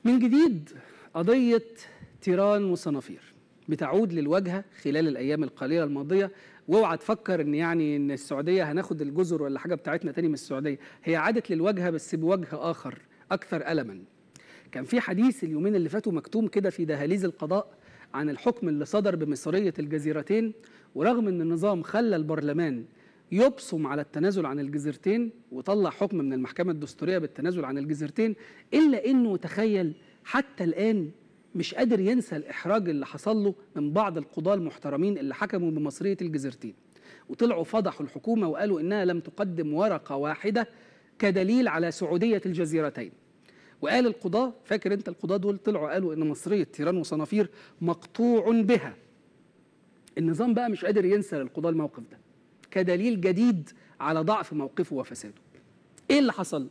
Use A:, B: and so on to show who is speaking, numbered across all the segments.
A: من جديد قضية تيران وصنافير بتعود للواجهة خلال الأيام القليلة الماضية واوعى تفكر ان يعني ان السعودية هناخد الجزر ولا حاجة بتاعتنا تاني من السعودية هي عادت للواجهة بس بوجه آخر أكثر ألما كان في حديث اليومين اللي فاتوا مكتوم كده في دهاليز القضاء عن الحكم اللي صدر بمصرية الجزيرتين ورغم ان النظام خلى البرلمان يبصم على التنازل عن الجزيرتين وطلع حكم من المحكمة الدستورية بالتنازل عن الجزيرتين إلا أنه تخيل حتى الآن مش قادر ينسى الإحراج اللي حصل له من بعض القضاة المحترمين اللي حكموا بمصرية الجزيرتين وطلعوا فضحوا الحكومة وقالوا إنها لم تقدم ورقة واحدة كدليل على سعودية الجزيرتين وقال القضاة فاكر أنت القضاة دول طلعوا قالوا إن مصرية تيران وصنافير مقطوع بها النظام بقى مش قادر ينسى للقضاة الموقف ده كدليل جديد على ضعف موقفه وفساده ايه اللي حصل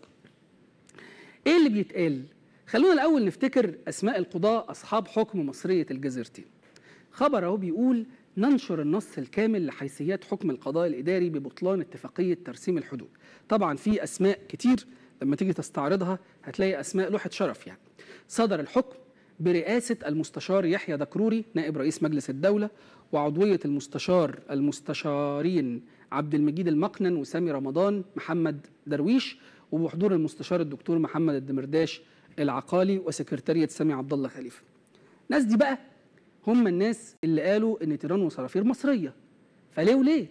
A: ايه اللي بيتقال خلونا الاول نفتكر اسماء القضاة اصحاب حكم مصرية الجزيرتين خبر اهو بيقول ننشر النص الكامل لحيثيات حكم القضاء الاداري ببطلان اتفاقية ترسيم الحدود طبعا في اسماء كتير لما تيجي تستعرضها هتلاقي اسماء لوحة شرف يعني صدر الحكم برئاسة المستشار يحيى دكروري نائب رئيس مجلس الدولة وعضوية المستشار المستشارين عبد المجيد المقنن وسامي رمضان محمد درويش وبحضور المستشار الدكتور محمد الدمرداش العقالي وسكرتارية سامي عبد الله خليفة الناس دي بقى هم الناس اللي قالوا ان تيران وصرافير مصرية فليه وليه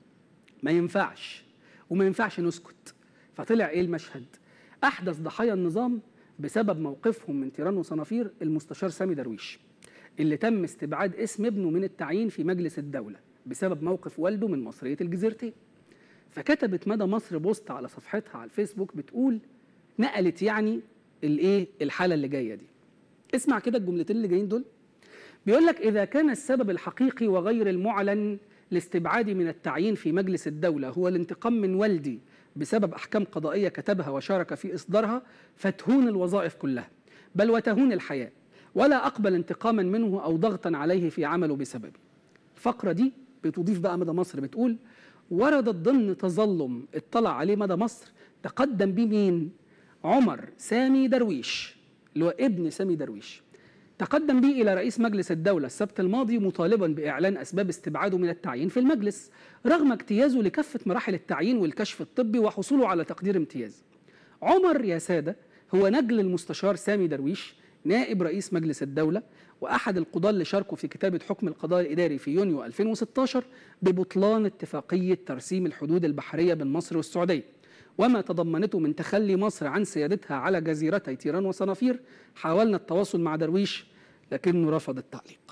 A: ما ينفعش وما ينفعش نسكت فطلع ايه المشهد احدث ضحايا النظام بسبب موقفهم من تيران وصنافير المستشار سامي درويش اللي تم استبعاد اسم ابنه من التعيين في مجلس الدولة بسبب موقف والده من مصرية الجزيرتين فكتبت مدى مصر بوست على صفحتها على الفيسبوك بتقول نقلت يعني الايه الحالة اللي جاية دي اسمع كده الجملتين اللي جايين دول بيقول لك إذا كان السبب الحقيقي وغير المعلن لاستبعادي من التعيين في مجلس الدولة هو الانتقام من والدي بسبب أحكام قضائية كتبها وشارك في إصدارها فتهون الوظائف كلها بل وتهون الحياة ولا أقبل انتقاما منه أو ضغطا عليه في عمله بسببي الفقرة دي بتضيف بقى مدى مصر بتقول وردت ضمن تظلم اطلع عليه مدى مصر تقدم بيه مين عمر سامي درويش اللي هو ابن سامي درويش تقدم به إلى رئيس مجلس الدولة السبت الماضي مطالبا بإعلان أسباب استبعاده من التعيين في المجلس رغم اجتيازه لكافة مراحل التعيين والكشف الطبي وحصوله على تقدير امتياز عمر يا سادة هو نجل المستشار سامي درويش نائب رئيس مجلس الدولة وأحد القضاة اللي شاركوا في كتابة حكم القضاء الإداري في يونيو 2016 ببطلان اتفاقية ترسيم الحدود البحرية بين مصر والسعودية وما تضمنته من تخلي مصر عن سيادتها على جزيرتي تيران وصنافير حاولنا التواصل مع درويش لكنه رفض التعليق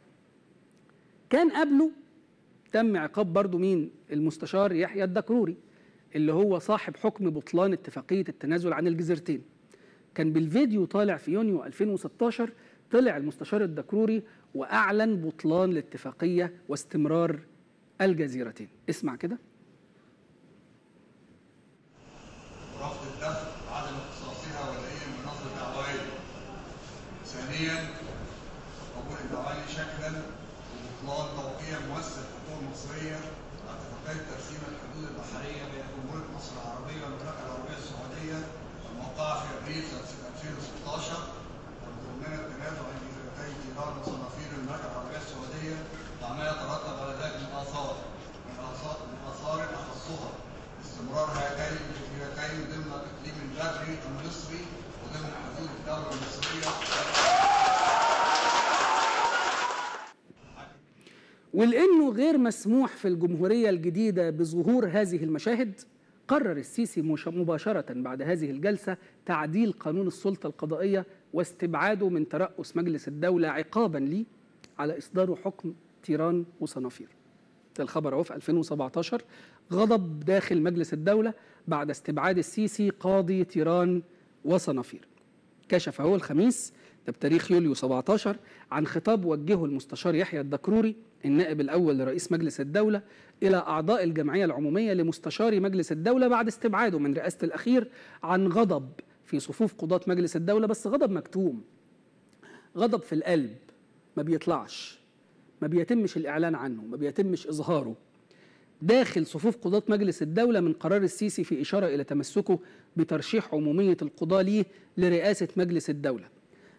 A: كان قبله تم عقاب برضو مين المستشار يحيى الدكروري اللي هو صاحب حكم بطلان اتفاقية التنازل عن الجزيرتين كان بالفيديو طالع في يونيو 2016 طلع المستشار الدكروري وأعلن بطلان الاتفاقية واستمرار الجزيرتين اسمع كده
B: رفض الدفع وعدم اختصاصها ولأي مناصب دعوية. ثانيا قبول الدعواني شكلا وبطلان توقيع مؤسسة الحكومة المصرية على اتفاقية ترسيم الحدود البحرية بين جمهورية مصر العربية والمملكة العربية السعودية الموقعة في أبريل سنة 2016 ومتضمنة تنازع عن جزيرتي تيران وصنافير المملكة العربية السعودية وما يترتب على ذلك من آثار من آثار من آثار أخصها استمرار هاتين الجزيرتين ضمن الاقليم البري المصري وضمن حدود الدوله المصريه
A: ولانه غير مسموح في الجمهوريه الجديده بظهور هذه المشاهد قرر السيسي مش- مباشره بعد هذه الجلسه تعديل قانون السلطه القضائيه واستبعاده من ترأس مجلس الدوله عقابا ليه على اصدار حكم تيران وصنافير ده الخبر اهو في 2017 غضب داخل مجلس الدوله بعد استبعاد السيسي قاضي تيران وصنافير كشف هو الخميس ده بتاريخ يوليو 17 عن خطاب وجهه المستشار يحيى الدكروري النائب الأول لرئيس مجلس الدولة إلى أعضاء الجمعية العمومية لمستشار مجلس الدولة بعد استبعاده من رئاسة الأخير عن غضب في صفوف قضاة مجلس الدولة بس غضب مكتوم غضب في القلب ما بيطلعش ما بيتمش الإعلان عنه ما بيتمش إظهاره داخل صفوف قضاة مجلس الدولة من قرار السيسي في إشارة إلى تمسكه بترشيح عمومية القضاة ليه لرئاسة مجلس الدولة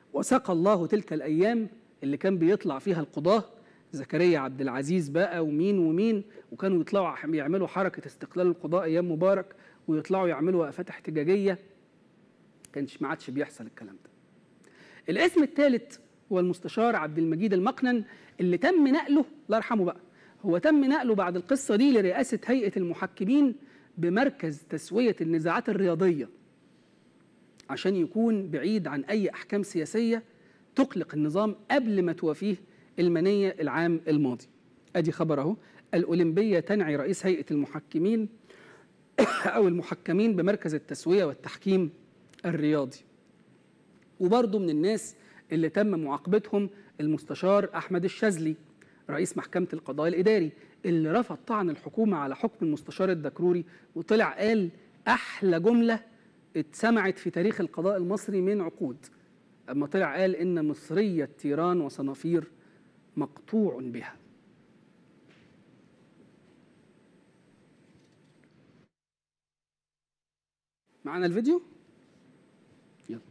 A: وسقى الله تلك الايام اللي كان بيطلع فيها القضاه زكريا عبد العزيز بقى ومين ومين وكانوا يطلعوا يعملوا حركه استقلال القضاء ايام مبارك ويطلعوا يعملوا وقفات احتجاجيه كانش ما عادش بيحصل الكلام ده الاسم الثالث هو المستشار عبد المجيد المقنن اللي تم نقله الله يرحمه بقى هو تم نقله بعد القصه دي لرئاسه هيئه المحكمين بمركز تسويه النزاعات الرياضيه عشان يكون بعيد عن اي احكام سياسيه تقلق النظام قبل ما توافيه المنيه العام الماضي ادي خبر اهو الاولمبيه تنعي رئيس هيئه المحكمين او المحكمين بمركز التسويه والتحكيم الرياضي وبرضه من الناس اللي تم معاقبتهم المستشار احمد الشاذلي رئيس محكمه القضاء الاداري اللي رفض طعن الحكومه على حكم المستشار الدكروري وطلع قال احلى جمله اتسمعت في تاريخ القضاء المصري من عقود اما طلع قال ان مصريه تيران وصنافير مقطوع بها معنا الفيديو يلا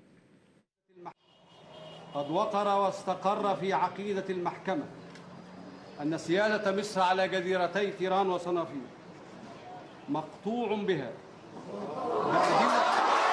C: قد وقر واستقر في عقيدة المحكمة أن سيادة مصر على جزيرتي تيران وصنافير مقطوع بها بأدلة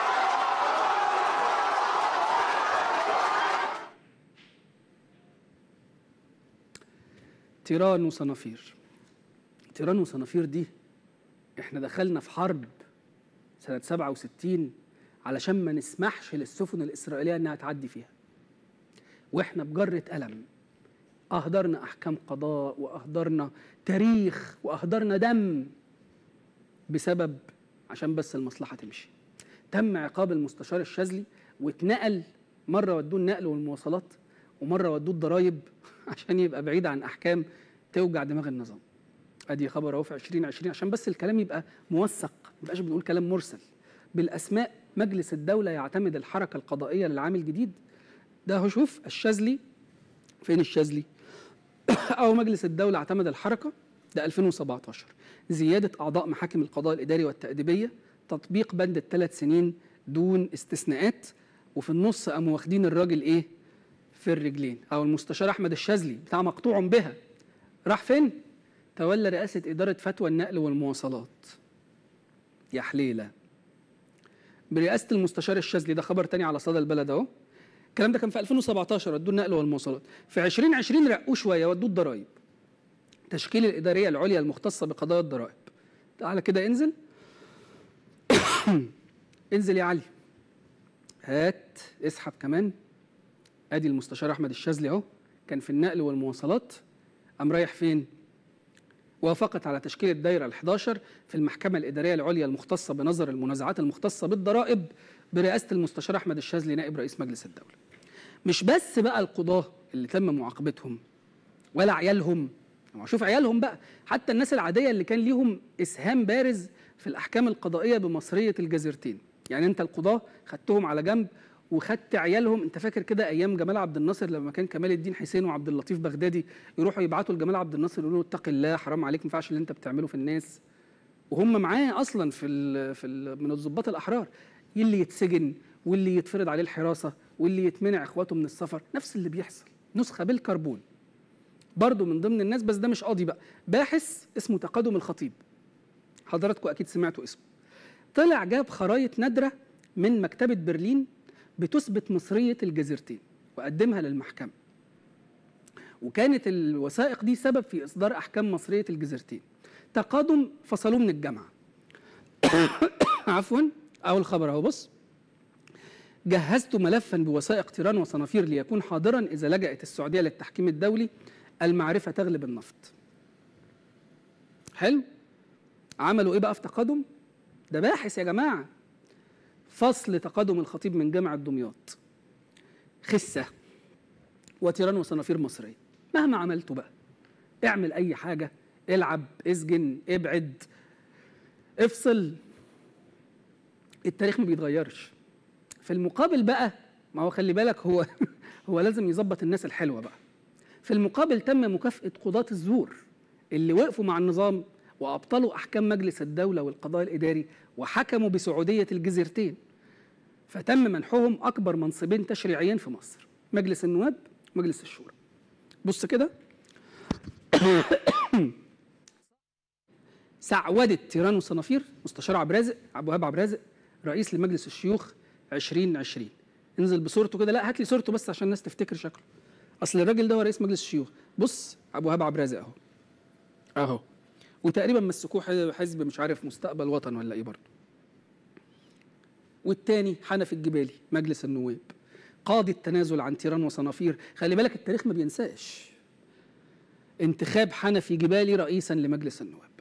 A: تيران وصنافير تيران وصنافير دي احنا دخلنا في حرب سنة 67 علشان ما نسمحش للسفن الإسرائيلية إنها تعدي فيها واحنا بجرة قلم أهدرنا أحكام قضاء وأهدرنا تاريخ وأهدرنا دم بسبب عشان بس المصلحة تمشي تم عقاب المستشار الشاذلي واتنقل مرة ودوه النقل والمواصلات ومرة ودوه الضرايب عشان يبقى بعيد عن أحكام توجع دماغ النظام ادي خبر اهو في 2020 عشان بس الكلام يبقى موثق ما يبقاش بنقول كلام مرسل بالاسماء مجلس الدوله يعتمد الحركه القضائيه للعام الجديد ده هو شوف الشاذلي فين الشاذلي او مجلس الدوله اعتمد الحركه ده 2017 زياده اعضاء محاكم القضاء الاداري والتاديبيه تطبيق بند الثلاث سنين دون استثناءات وفي النص قاموا واخدين الراجل ايه في الرجلين او المستشار احمد الشاذلي بتاع مقطوع بها راح فين تولى رئاسة إدارة فتوى النقل والمواصلات يا حليلة برئاسة المستشار الشاذلي ده خبر تاني على صدى البلد أهو الكلام ده كان في 2017 ودوه النقل والمواصلات في 2020 رقوه شوية ودوه الضرايب تشكيل الإدارية العليا المختصة بقضايا الضرائب تعالى كده انزل انزل يا علي هات اسحب كمان ادي المستشار احمد الشاذلي اهو كان في النقل والمواصلات قام رايح فين وافقت على تشكيل الدائرة ال11 في المحكمة الإدارية العليا المختصة بنظر المنازعات المختصة بالضرائب برئاسة المستشار أحمد الشاذلي نائب رئيس مجلس الدولة. مش بس بقى القضاة اللي تم معاقبتهم ولا عيالهم شوف عيالهم بقى حتى الناس العادية اللي كان ليهم إسهام بارز في الأحكام القضائية بمصرية الجزيرتين. يعني أنت القضاة خدتهم على جنب وخدت عيالهم انت فاكر كده ايام جمال عبد الناصر لما كان كمال الدين حسين وعبد اللطيف بغدادي يروحوا يبعتوا لجمال عبد الناصر يقولوا له اتق الله حرام عليك ما ينفعش اللي انت بتعمله في الناس وهم معاه اصلا في ال في ال من الضباط الاحرار اللي يتسجن واللي يتفرض عليه الحراسه واللي يتمنع اخواته من السفر نفس اللي بيحصل نسخه بالكربون برضه من ضمن الناس بس ده مش قاضي بقى باحث اسمه تقدم الخطيب حضراتكم اكيد سمعتوا اسمه طلع جاب خرايط نادره من مكتبه برلين بتثبت مصرية الجزيرتين وقدمها للمحكمة وكانت الوثائق دي سبب في إصدار أحكام مصرية الجزيرتين تقادم فصلوه من الجامعة عفوا أول خبر أهو بص جهزت ملفا بوثائق تيران وصنافير ليكون حاضرا إذا لجأت السعودية للتحكيم الدولي المعرفة تغلب النفط حلو عملوا إيه بقى في تقادم ده باحث يا جماعة فصل تقدم الخطيب من جامعة دمياط خسة وتيران وصنافير مصرية مهما عملته بقى اعمل أي حاجة العب اسجن ابعد افصل التاريخ ما بيتغيرش في المقابل بقى ما هو خلي بالك هو هو لازم يظبط الناس الحلوة بقى في المقابل تم مكافأة قضاة الزور اللي وقفوا مع النظام وأبطلوا أحكام مجلس الدولة والقضاء الإداري وحكموا بسعودية الجزيرتين فتم منحهم أكبر منصبين تشريعيين في مصر مجلس النواب ومجلس الشورى بص كده سعودة تيران وصنافير مستشار عبد الرازق عبد الوهاب عبد الرازق رئيس لمجلس الشيوخ 2020 انزل بصورته كده لا هات لي صورته بس عشان الناس تفتكر شكله اصل الراجل ده هو رئيس مجلس الشيوخ بص ابو وهاب عبد الرازق اهو اهو وتقريبا مسكوه ح- حزب مش عارف مستقبل وطن ولا ايه برضه والتاني حنفي الجبالي مجلس النواب قاضي التنازل عن تيران وصنافير خلي بالك التاريخ ما بينساش انتخاب حنفي جبالي رئيسا لمجلس النواب